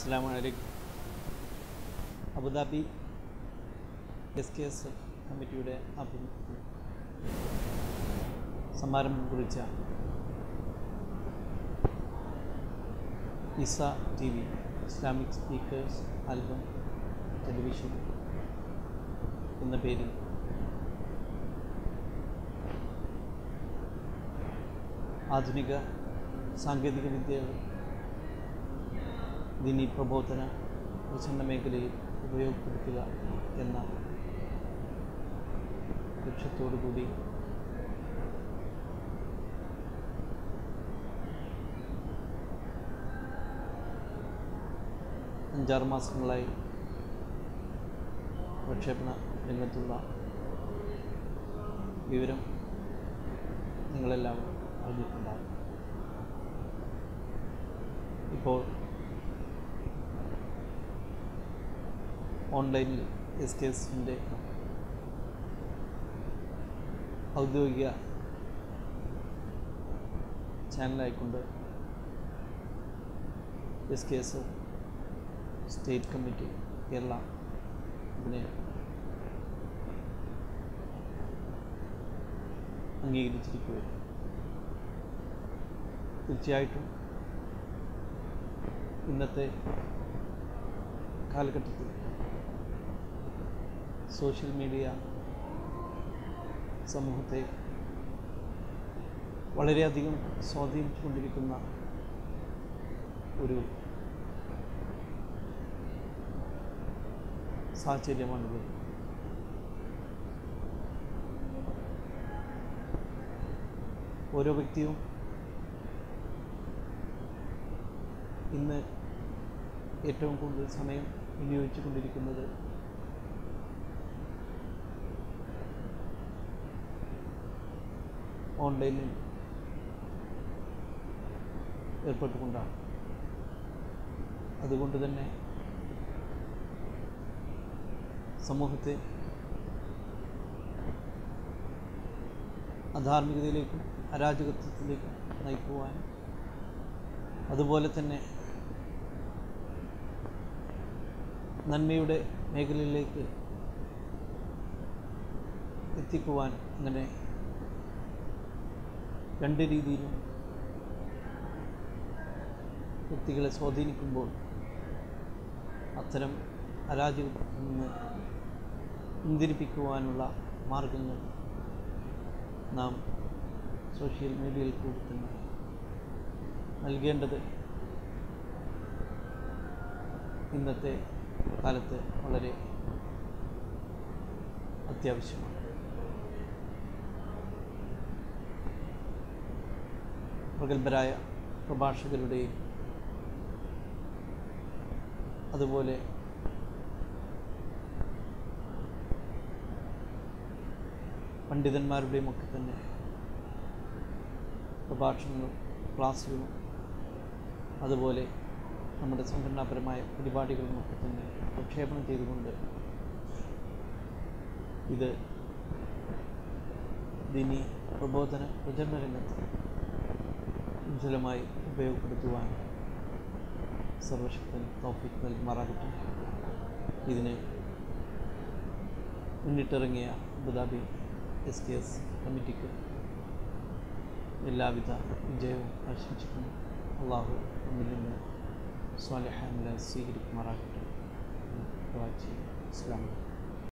അസ്സാം വലൈക്കും Abu Dhabi S K S കമ്മിറ്റിയുടെ ആഭിമുഖ്യത്തിൽ സമാരംഭം കുറിച്ച ഇസ T V Islamic speakers album television എന്ന പേരിൽ ആധുനിക സാങ്കേതിക വിദ്യകൾ ദിനി പ്രബോധന പ്രചരണ മേഖലയിൽ ഉപയോഗപ്പെടുത്തുക എന്ന ലക്ഷ്യത്തോടു കൂടി അഞ്ചാറ് മാസങ്ങളായി പ്രക്ഷേപണ രംഗത്തുള്ള വിവരം നിങ്ങളെല്ലാം അറിഞ്ഞിട്ടുണ്ടാകും ഇപ്പോൾ ഓൺലൈനിൽ എസ് കെ എസിൻ്റെ ഔദ്യോഗിക ചാനലായിക്കൊണ്ട് S K S state committee Kerala ഇതിനെ അംഗീകരിച്ചിരിക്കുകയാണ് തീർച്ചയായിട്ടും ഇന്നത്തെ കാലഘട്ടത്തിൽ സോഷ്യൽ മീഡിയ സമൂഹത്തെ വളരെയധികം സ്വാധീനിച്ചുകൊണ്ടിരിക്കുന്ന ഒരു സാഹചര്യമാണിത് ഓരോ വ്യക്തിയും ഇന്ന് ഏറ്റവും കൂടുതൽ സമയം വിനിയോഗിച്ചു കൊണ്ടിരിക്കുന്നത് ഓൺലൈനിൽ ഏർപ്പെട്ടുകൊണ്ടാണ് അതുകൊണ്ട് തന്നെ സമൂഹത്തെ അധാർമികതയിലേക്കും അരാജകത്വത്തിലേക്കും നയിക്കുവാനും അതുപോലെ തന്നെ നന്മയുടെ മേഖലയിലേക്ക് എത്തിക്കുവാൻ അങ്ങനെ രണ്ട് രീതിയിലും വ്യക്തികളെ സ്വാധീനിക്കുമ്പോൾ അത്തരം അരാജകത്തിൽ നിന്ന് പിന്തിരിപ്പിക്കുവാനുള്ള മാർഗങ്ങൾ നാം സോഷ്യൽ മീഡിയയിൽ കൂടി തന്നെ നൽകേണ്ടത് ഇന്നത്തെ കാലത്ത് വളരെ അത്യാവശ്യമാണ് പ്രഗത്ഭരായ പ്രഭാഷകരുടെയും അതുപോലെ പണ്ഡിതന്മാരുടെയും ഒക്കെ തന്നെ പ്രഭാഷണങ്ങളും ക്ലാസ്സുകളും അതുപോലെ നമ്മുടെ സംഘടനാപരമായ പരിപാടികളും ഒക്കെ തന്നെ പ്രക്ഷേപണം ചെയ്തുകൊണ്ട് ഇത് ദിനി പ്രബോധന പ്രചരണ രംഗത്ത് ഉജ്ജ്വലമായി ഉപയോഗപ്പെടുത്തുവാൻ സർവശക്തൻ തോഫിക് നൽകുമാറാകട്ടെ ഇതിന് മുന്നിട്ടിറങ്ങിയ അബുദാബി എസ് കെ എസ് കമ്മിറ്റിക്ക് എല്ലാവിധ വിജയവും ആശംസിക്കുന്നു അള്ളാഹു നമ്മിൽ നിന്ന് സ്വാലിഹാമിലെ സ്വീകരിക്കുമാറാകട്ടെ ഇസ്ലാം